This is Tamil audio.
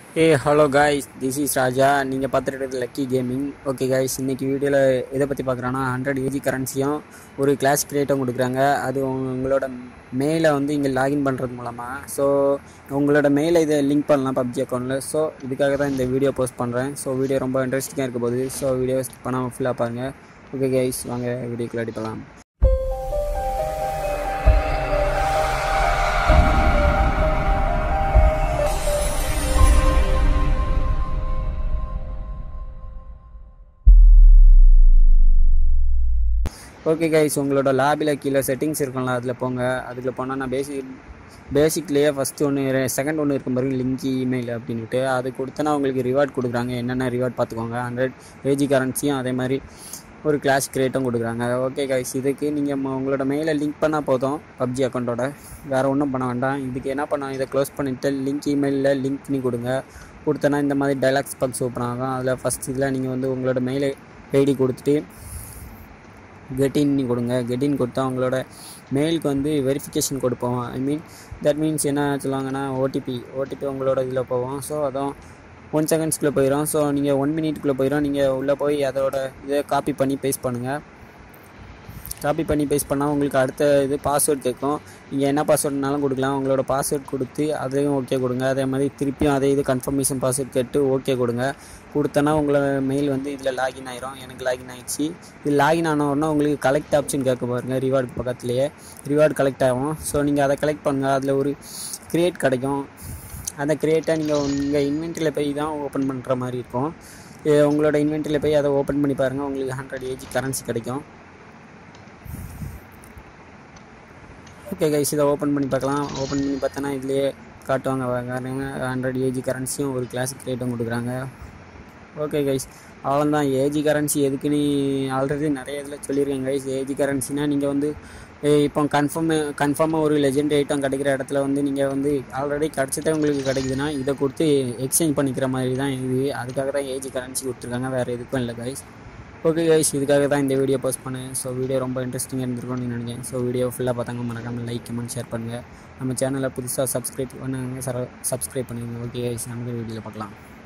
A hello guys this is Raja நீங்கள் பார்த்துட்டு இருக்கிறது லக்கி கேமிங் ஓகே காய்ஸ் இன்றைக்கி வீடியோவில் எதை பற்றி பார்க்குறோன்னா ஹண்ட்ரட் ஏஜி கரன்சியும் ஒரு கிளாஸ் கிரியேட்டும் கொடுக்குறாங்க அது உங்க- உங்களோட மெயிலை வந்து இங்கே லாகின் பண்ணுறது மூலமாக ஸோ உங்களோட மெயிலை இதை லிங்க் பண்ணலாம் பப்ஜி அக்கௌண்ட்டில் ஸோ இதுக்காக தான் இந்த வீடியோ போஸ்ட் பண்ணுறேன் ஸோ வீடியோ ரொம்ப இன்ட்ரெஸ்டிங்காக இருக்க போகுது ஸோ வீடியோ பண்ணாமல் ஃபுல்லாக பாருங்கள் ஓகே கைஸ் வாங்க வீடியோக்குள்ள அடிப்பலாம் ஓகே கைஸ் உங்களோட லேபில் கீழே செட்டிங்ஸ் இருக்கும்ல அதில் போங்க அதில் போனால் நான் பேசிக் பேசிக்லேயே ஃபஸ்ட்டு ஒன்று செகண்ட் ஒன்று இருக்கும் பாருங்க லிங்க் இமெயில் அப்படின்ட்டு அது கொடுத்தனா உங்களுக்கு ரிவார்ட் கொடுக்குறாங்க என்னென்ன ரிவார்ட் பார்த்துக்கோங்க ஹண்ட்ரட் ஏஜி கரன்சியும் அதே மாதிரி ஒரு கிளாஸ் கிரியேட்டும் கொடுக்குறாங்க ஓகே கைஸ் இதுக்கு நீங்கள் உங்களோட மெயிலை லிங்க் பண்ணால் போதும் பப்ஜி அக்கௌண்ட்டோட வேறு ஒன்றும் பண்ண வேண்டாம் இதுக்கு என்ன பண்ண இதை க்ளோஸ் பண்ணிவிட்டு லிங்க் இமெயிலில் லிங்க் பண்ணி கொடுங்க கொடுத்தனா இந்த மாதிரி டைலாக்ஸ் பாக்ஸ் ஓப்பன் ஆகும் அதில் ஃபஸ்ட் இதில் நீங்கள் வந்து உங்களோட மெயில் ஐடி கொடுத்துட்டு கெட்டின் கொடுங்க கெட்டின் கொடுத்தா உங்களோட மெயிலுக்கு வந்து வெரிஃபிகேஷன் கொடுப்போம் ஐ மீன் தட் மீன்ஸ் என்ன சொல்லுவாங்கன்னா ஓடிபி ஓடிபி உங்களோட இதில் போவோம் ஸோ அதான் ஒன் செகண்ட்ஸ்குள்ளே போயிடும் ஸோ நீங்கள் ஒன் மினிட்குள்ளே போயிடும் நீங்கள் உள்ளே போய் அதோட இதை காப்பி பண்ணி பேஸ்ட் பண்ணுங்கள் காப்பி பண்ணி பேஸ்ட் பண்ணால் உங்களுக்கு அடுத்த இது பாஸ்வேர்ட் கேட்கும் நீங்கள் என்ன பாஸ்வேர்ட்னாலும் கொடுக்கலாம் உங்களோட பாஸ்வேர்ட் கொடுத்து அதையும் ஓகே கொடுங்க அதே மாதிரி திருப்பியும் அதே இது கன்ஃபர்மேஷன் பாஸ்வேர்ட் கேட்டு ஓகே கொடுங்க கொடுத்தனா உங்களோட மெயில் வந்து இதில் லாகின் ஆயிரும் எனக்கு லாகின் ஆயிடுச்சு இது லாகின் ஆன உடனே உங்களுக்கு கலெக்ட் ஆப்ஷன் கேட்க பாருங்க ரிவார்டு பக்கத்துலேயே ரிவார்டு கலெக்ட் ஆகும் ஸோ நீங்கள் அதை கலெக்ட் பண்ணுங்கள் அதில் ஒரு கிரியேட் கிடைக்கும் அந்த கிரியேட்டை நீங்கள் உங்கள் இன்வென்ட்ரியில் போய் தான் ஓப்பன் பண்ணுற மாதிரி இருக்கும் இது உங்களோட இன்வென்ட்ரியில் போய் அதை ஓப்பன் பண்ணி பாருங்கள் உங்களுக்கு ஹண்ட்ரட் ஏஜி கரன்சி கிடைக்கும் ஓகே கைஸ் இதை ஓப்பன் பண்ணி பார்க்கலாம் ஓப்பன் பண்ணி பார்த்தோன்னா இதுலேயே காட்டுவாங்க பாருங்க ஹண்ட்ரட் ஏஜி கரன்சியும் ஒரு கிளாஸுக்கு ரேட்டும் கொடுக்குறாங்க ஓகே கைஸ் அவ்வளோதான் ஏஜி கரன்சி எதுக்குன்னு ஆல்ரெடி நிறைய இதில் சொல்லியிருக்கேன் கைஸ் ஏஜி கரன்சினா நீங்கள் வந்து ஏய், இப்போ கன்ஃபார்ம் கன்ஃபார்மாக ஒரு லெஜெண்ட் ஐட்டம் கிடைக்கிற இடத்துல வந்து நீங்கள் வந்து ஆல்ரெடி கிடச்சதே உங்களுக்கு கிடைக்குதுன்னா இதை கொடுத்து எக்ஸ்சேஞ்ச் பண்ணிக்கிற மாதிரி தான் இது அதுக்காக தான் ஏஜி கரன்சி கொடுத்துருக்காங்க வேறு எதுக்கும் இல்லை கைஸ் ஓகே கைஸ் இதுக்காக தான் இந்த வீடியோ போஸ்ட் பண்ணேன் ஸோ வீடியோ ரொம்ப இன்ட்ரெஸ்டிங்காக இருந்திருக்கும்னு நினைக்கிறேன் ஸோ வீடியோ ஃபுல்லாக பார்த்தாங்க மறக்காமல் லைக் கமெண்ட் ஷேர் பண்ணுங்கள் நம்ம சேனலை புதுசாக சப்ஸ்கிரைப் பண்ணுங்க சப்ஸ்கிரைப் பண்ணுங்க ஓகே கைஸ் நம்ம வீடியோவில் பார்க்கலாம்